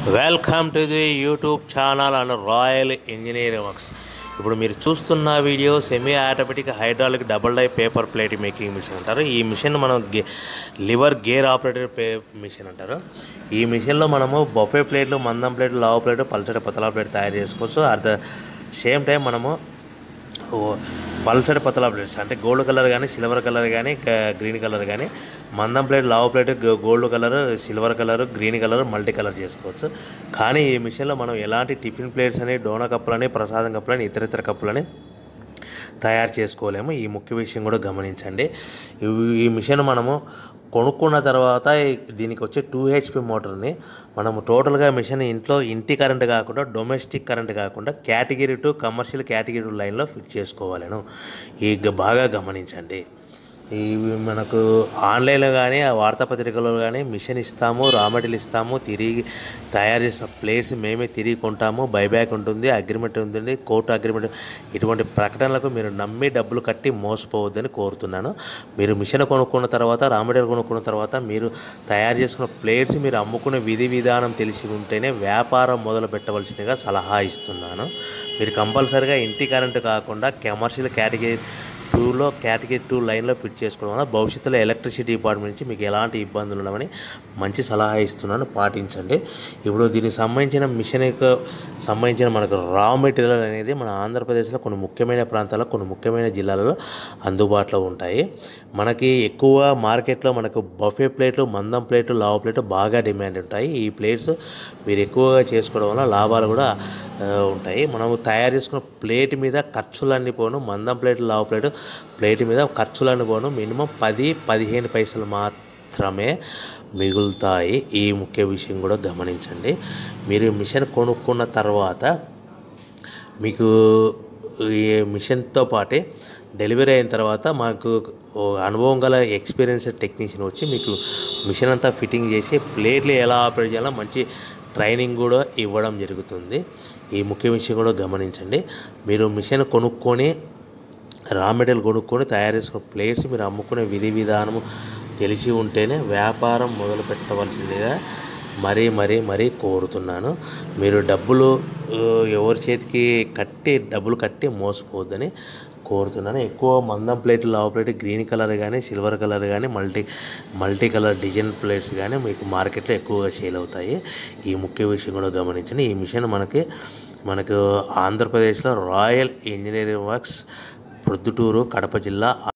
welcome to the YouTube channel and royal engineering works ఇప్పుడు మీరు చూస్తున్న video semi automatic hydraulic double die paper plate making machine అంటారు ఈ machine మనం గే లివర్ గేర్ ఆపరేటెడ్ పే మిషన్ అంటారు ఈ మిషన్లో మనము బొఫే ప్లేట్లు మందం ప్లేట్లు లావు ప్లేట్ పల్చడి పతలా ప్లేట్ తయారు చేసుకోవచ్చు అట్ ద సేమ్ టైం మనము ఓ పల్సటి పతలా ప్లేట్స్ అంటే గోల్డ్ కలర్ కానీ సిల్వర్ కలర్ కానీ గ్రీన్ కలర్ కానీ మందం ప్లేట్ లావు plate go- gold colour silver colour green colour multi colour చేసుకోవచ్చు కానీ ఈ మిషన్లో మనం ఎలాంటి టిఫిన్ ప్లేట్స్ అని డోనా కప్పులని ప్రసాదం కప్పులని ఇతర ఇతర కప్పులని తయారు చేసుకోలేము ఈ ముఖ్య విషయం కూడా గమనించండి ఈ- ఈ మిషన్ మనము కొనుక్కున్న తర్వాత ఈ- దీనికి వచ్చే టూ హెచ్పి మోటార్ని మనము టోటల్గా మిషన్ ఇంట్లో ఇంటి కరెంట్ కాకుండా డొమెస్టిక్ కరెంట్ కాకుండా కేటగిరీ టు కమర్షియల్ కేటగిరీ లైన్లో ఫిట్ చేసుకోవాలను ఈ గ- బాగా గమనించండి ఇవి మనకు ఆన్లైన్లో కానీ ఆ వార్తాపత్రికలో కానీ మిషన్ ఇస్తాము రా మెటీరియల్ ఇస్తాము తిరిగి తయారు చేసిన ప్లేట్స్ మేమే తిరిగి కొంటాము బైబ్యాక్ ఉంటుంది అగ్రిమెంట్ ఉంటుంది కోర్టు అగ్రిమెంట్ ఇటువంటి ప్రకటనలకు మీరు నమ్మి డబ్బులు కట్టి మోసపోవద్దని కోరుతున్నాను మీరు మిషన్ కొనుక్కున్న తర్వాత రా మెటీరియల్ కొనుక్కున్న తర్వాత మీరు తయారు చేసుకున్న ప్లేట్స్ మీరు అమ్ముకునే విధి విధానం తెలిసి ఉంటేనే వ్యాపారం మొదలు పెట్టవలసిందిగా సలహా ఇస్తున్నాను మీరు కంపల్సరిగా ఇంటి కరెంటు కాకుండా కమర్షియల్ కేటగిరీ టూలో కేటగిరీ టూ లైన్లో ఫిట్ చేసుకోవడం వల్ల భవిష్యత్తులో ఎలక్ట్రిసిటీ డిపార్ట్మెంట్ నుంచి మీకు ఎలాంటి ఇబ్బందులు ఉండవని మంచి సలహా ఇస్తున్నాను పాటించండి ఇప్పుడు దీనికి సంబంధించిన మిషన్ యొక్క సంబంధించిన మనకు రా మెటీరియల్ అనేది మన ఆంధ్రప్రదేశ్లో కొన్ని ముఖ్యమైన ప్రాంతాల్లో కొన్ని ముఖ్యమైన జిల్లాలలో అందుబాటులో ఉంటాయి మనకి ఎక్కువ మార్కెట్లో మనకు బఫే ప్లేట్లు మందం ప్లేట్లు లావు ప్లేట్లు బాగా డిమాండ్ ఉంటాయి ఈ ప్లేట్స్ మీరు ఎక్కువగా చేసుకోవడం వల్ల లాభాలు కూడా ఆ, ఉంటాయి మనము తయారు చేసుకున్న ప్లేట్ మీద ఖర్చులన్నీ పోను మందం ప్లేట్ లావు ప్లేట్ ప్లేట్ మీద ఖర్చులన్నీ పోను మినిమం పది పదిహేను పైసలు మాత్రమే మిగులుతాయి ఈ ముఖ్య విషయం కూడా గమనించండి మీరు మిషన్ కొనుక్కున్న తర్వాత మీకు ఈ మిషన్తో పాటే డెలివరీ అయిన తర్వాత మాకు ఓ అనుభవం గల ఎక్స్పీరియన్స్ టెక్నీషియన్ వచ్చి మీకు మిషన్ అంతా ఫిట్టింగ్ చేసి ప్లేట్లు ఎలా ఆపరేట్ చేయాలో మంచి ట్రైనింగ్ కూడా ఇవ్వడం జరుగుతుంది ఈ ముఖ్య విషయం కూడా గమనించండి మీరు మిషన్ కొనుక్కొని రా మెటీరియల్ కొనుక్కొని తయారు చేసుకున్న ప్లేట్స్ మీరు అమ్ముకునే విధి విధానము తెలిసి ఉంటేనే వ్యాపారం మొదలు పెట్టవలసిందిగా మరీ మరీ మరీ కోరుతున్నాను మీరు డబ్బులు ఆ, ఎవరి చేతికి కట్టి డబ్బులు కట్టి మోసపోవద్దని కోరుతున్నాను ఎక్కువ మందం ప్లేట్ లావు ప్లేట్ గ్రీన్ కలర్ కానీ సిల్వర్ కలర్ కానీ multi multi colour design plates కానీ మీకు మార్కెట్లో ఎక్కువగా సేల్ అవుతాయి ఈ ముఖ్య విషయం కూడా గమనించండి ఈ మిషన్ మనకి మనకు ఆంధ్రప్రదేశ్లో royal engineering works Proddatur Kadapa జిల్లా